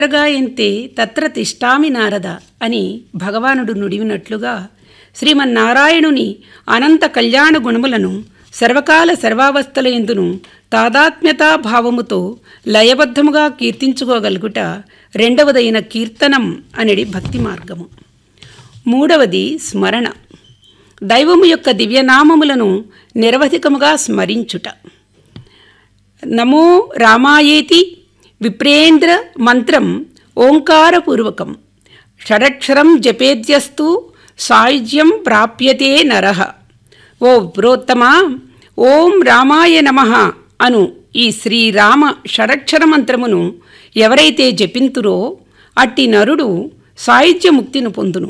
గాయంతే తత్ర తిష్టామి నారద అని భగవానుడు నుడివినట్లుగా శ్రీమన్నారాయణుని అనంత కళ్యాణ గుణములను సర్వకాల సర్వావస్థల ఎందును తాదాత్మ్యతా భావముతో లయబద్ధముగా కీర్తించుకోగలుగుట రెండవదైన కీర్తనం అనేది భక్తి మార్గము మూడవది స్మరణ దైవము యొక్క దివ్యనామములను నిరవధికముగా స్మరించుట నమో రామాయేతి విప్రేంద్ర మంత్రం ఓంకారపూర్వకం షడక్షరం జపేద్యస్తు సాయుజ్యం ప్రాప్యతే నరః ఓ విప్రోత్తమా ఓం రామాయ నమః అను ఈ శ్రీరామ షడక్షర మంత్రమును ఎవరైతే జపింతురో అట్టి నరుడు సాయుధ్యముక్తిని పొందును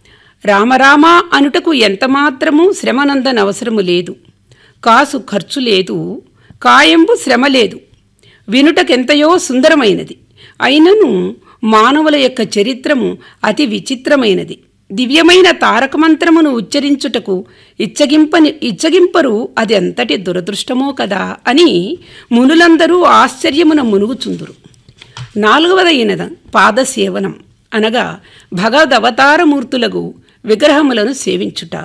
రామరామ అనుటకు ఎంతమాత్రము శ్రమనందనవసరము లేదు కాసు ఖర్చు లేదు కాయంబు శ్రమ లేదు వినుటకెంతయో సుందరమైనది అయినను మానవుల యొక్క చరిత్రము అతి విచిత్రమైనది దివ్యమైన తారక మంత్రమును ఉచ్చరించుటకు ఇచ్చగింపని ఇచ్చగింపరు అది ఎంతటి దురదృష్టమో కదా అని మునులందరూ ఆశ్చర్యమున మునుగుచుందురు నాలుగవదైన పాదసేవనం అనగా భగవదవతారమూర్తులకు విగ్రహములను సేవించుట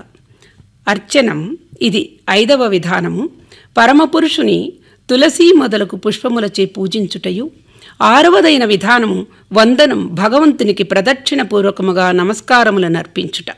అర్చనం ఇది ఐదవ విధానము పరమపురుషుని తులసి మొదలకు పుష్పములచే పూజించుటయు ఆరవదైన విధానము వందనం భగవంతునికి ప్రదక్షిణ పూర్వకముగా నమస్కారములను అర్పించుట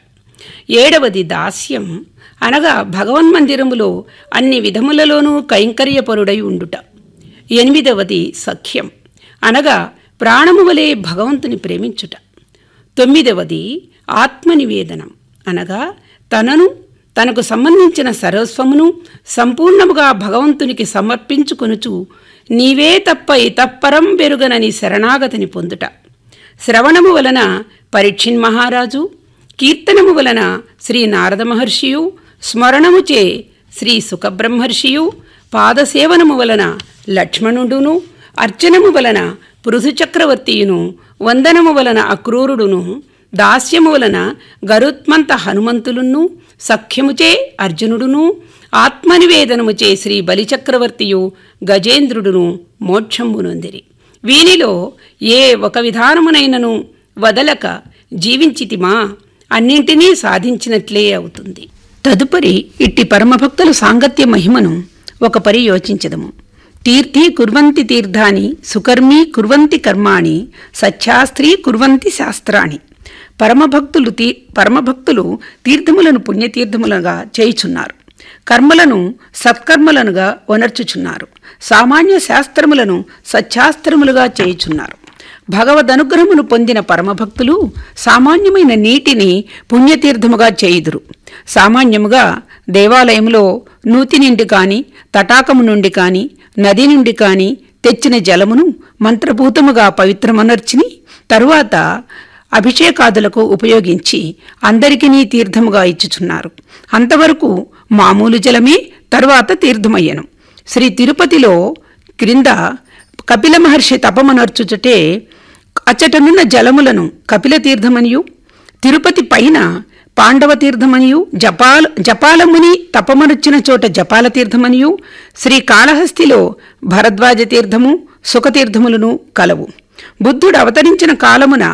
ఏడవది దాస్యం అనగా భగవన్మందిరములో అన్ని విధములలోనూ కైంకర్యపరుడై ఉండుట ఎనిమిదవది సఖ్యం అనగా ప్రాణము వలె భగవంతుని ప్రేమించుట తొమ్మిదవది ఆత్మనివేదనం అనగా తనను తనకు సంబంధించిన సర్వస్వమును సంపూర్ణముగా భగవంతునికి సమర్పించుకొనుచు నీవే తప్ప ఇతప్పరం పెరుగనని శరణాగతిని పొందుట శ్రవణము వలన పరీక్షిన్ మహారాజు కీర్తనము వలన శ్రీ నారద మహర్షియు స్మరణముచే శ్రీ సుఖబ్రహ్మర్షియు పాదసేవనము వలన లక్ష్మణుడును అర్చనము వలన పృథు చక్రవర్తియును వందనము వలన అక్రూరుడును దాస్యము వలన గరుత్మంత హనుమంతులును సఖ్యముచే అర్జునుడును ఆత్మనివేదనముచే శ్రీ బలిచక్రవర్తియు గజేంద్రుడును మోక్షంబునొందిరి వీనిలో ఏ ఒక విధానమునైనను వదలక జీవించితిమా అన్నింటినీ సాధించినట్లే అవుతుంది తదుపరి ఇట్టి పరమభక్తుల సాంగత్య మహిమను ఒక పరి యోచించదము తీర్థీ కుర్వంతి తీర్థాని సుకర్మీ కుర్వంతి కర్మాణి సత్యాస్త్రీ కుర్వంతి శాస్త్రాణి పరమభక్తులు తీ పరమభక్తులు తీర్థములను పుణ్యతీర్థములుగా చేయుచున్నారు కర్మలను సత్కర్మలనుగా వనర్చుచున్నారు సామాన్య శాస్త్రములను సత్శాస్త్రములుగా చేయుచున్నారు భగవదనుగ్రహమును పొందిన పరమభక్తులు సామాన్యమైన నీటిని పుణ్యతీర్థముగా చేయుదురు సామాన్యముగా దేవాలయంలో నూతి నుండి కాని తటాకము నుండి కాని నది నుండి కాని తెచ్చిన జలమును మంత్రభూతముగా పవిత్రమనర్చిని తరువాత అభిషేకాదులకు ఉపయోగించి అందరికీ తీర్థముగా ఇచ్చుచున్నారు అంతవరకు మామూలు జలమే తరువాత తీర్థమయ్యను శ్రీ తిరుపతిలో క్రింద కపిల మహర్షి తపమనర్చుచుటే అచ్చటనున్న జలములను కపిల తీర్థమనియు తిరుపతి పైన పాండవ తీర్థమనియు జపాల జపాలముని తపమనొచ్చిన చోట జపాల తీర్థమనియు శ్రీ కాళహస్తిలో భరద్వాజ తీర్థము సుఖతీర్థములను కలవు బుద్ధుడు అవతరించిన కాలమున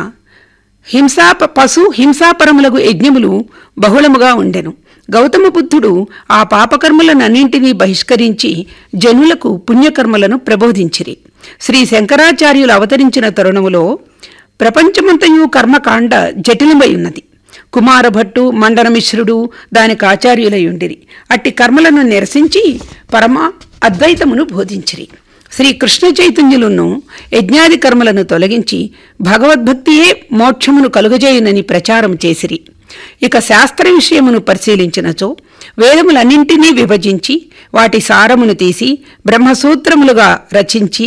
హింసా పశు హింసాపరములకు యజ్ఞములు బహుళముగా ఉండెను గౌతమ బుద్ధుడు ఆ పాపకర్మలనన్నింటినీ బహిష్కరించి జనులకు పుణ్యకర్మలను ప్రబోధించిరి శ్రీ శంకరాచార్యులు అవతరించిన తరుణములో ప్రపంచమంతయు కర్మకాండ జటిలమై ఉన్నది కుమారభట్టు మండనమిశ్రుడు దానికి ఆచార్యులై ఉండిరి అట్టి కర్మలను నిరసించి పరమ అద్వైతమును బోధించిరి శ్రీ కృష్ణ చైతన్యులను యజ్ఞాది కర్మలను తొలగించి భగవద్భక్తియే మోక్షమును కలుగజేయునని ప్రచారం చేసిరి ఇక శాస్త్ర విషయమును పరిశీలించినచో వేదములన్నింటినీ విభజించి వాటి సారమును తీసి బ్రహ్మసూత్రములుగా రచించి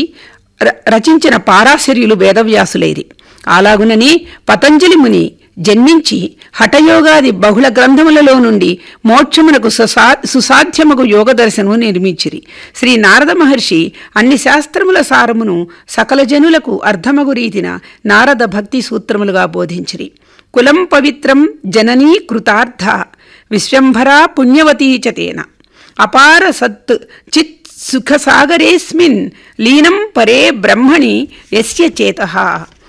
రచించిన పారాశర్యులు వేదవ్యాసులేరి అలాగునని పతంజలి ముని జన్మించి హఠయోగాది బహుళ గ్రంథములలో నుండి మోక్షమునకు సుసా సుసాధ్యముగు యోగ దర్శనము నిర్మించిరి శ్రీ నారద మహర్షి అన్ని శాస్త్రముల సారమును సకల జనులకు అర్థమగు రీతిన నారద భక్తి సూత్రములుగా బోధించిరి కులం పవిత్రం జననీ కృతార్థ విశ్వంభరా పుణ్యవతీ చతేన అపార సత్ చిత్ సుఖసాగరేస్మిన్ లీనం పరే బ్రహ్మణి యస్య చేత